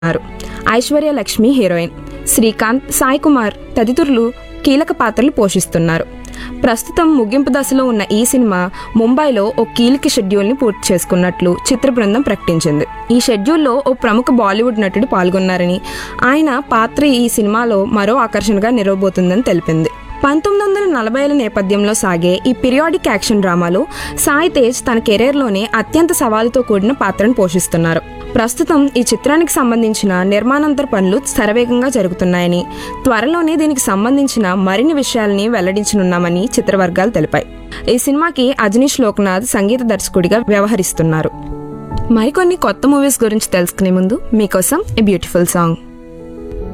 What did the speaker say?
ఉన్నారు ఐశ్వర్య లక్ష్మి హీరోయిన్ శ్రీకాంత్ సాయి కుమార్ తదితరులు కీలక పాత్రలు పోషిస్తున్నారు ప్రస్తుతం ముగింపు దశలో ఉన్న ఈ సినిమా ముంబైలో ఓ కీలక షెడ్యూల్ని పూర్తి చేసుకున్నట్లు చిత్ర బృందం ప్రకటించింది ఈ షెడ్యూల్లో ఓ ప్రముఖ బాలీవుడ్ నటుడు పాల్గొన్నారని ఆయన పాత్ర ఈ సినిమాలో మరో ఆకర్షణగా నిలవబోతుందని తెలిపింది పంతొమ్మిది వందల నలభైల నేపథ్యంలో సాగే ఈ పీరియాడిక్ యాక్షన్ డ్రామాలో సాయి తేజ్ తన కెరీర్లోనే అత్యంత సవాలుతో కూడిన పాత్రను పోషిస్తున్నారు ప్రస్తుతం ఈ చిత్రానికి సంబంధించిన నిర్మాణాంతర పనులు శరవేగంగా జరుగుతున్నాయని త్వరలోనే దీనికి సంబంధించిన మరిన్ని విషయాల్ని వెల్లడించనున్నామని చిత్రవర్గాలు తెలిపాయి ఈ సినిమాకి అజనీష్ లోక్నాథ్ సంగీత దర్శకుడిగా వ్యవహరిస్తున్నారు మరికొన్ని కొత్త మూవీస్ గురించి తెలుసుకునే ముందు మీకోసం ఏ బ్యూటిఫుల్ సాంగ్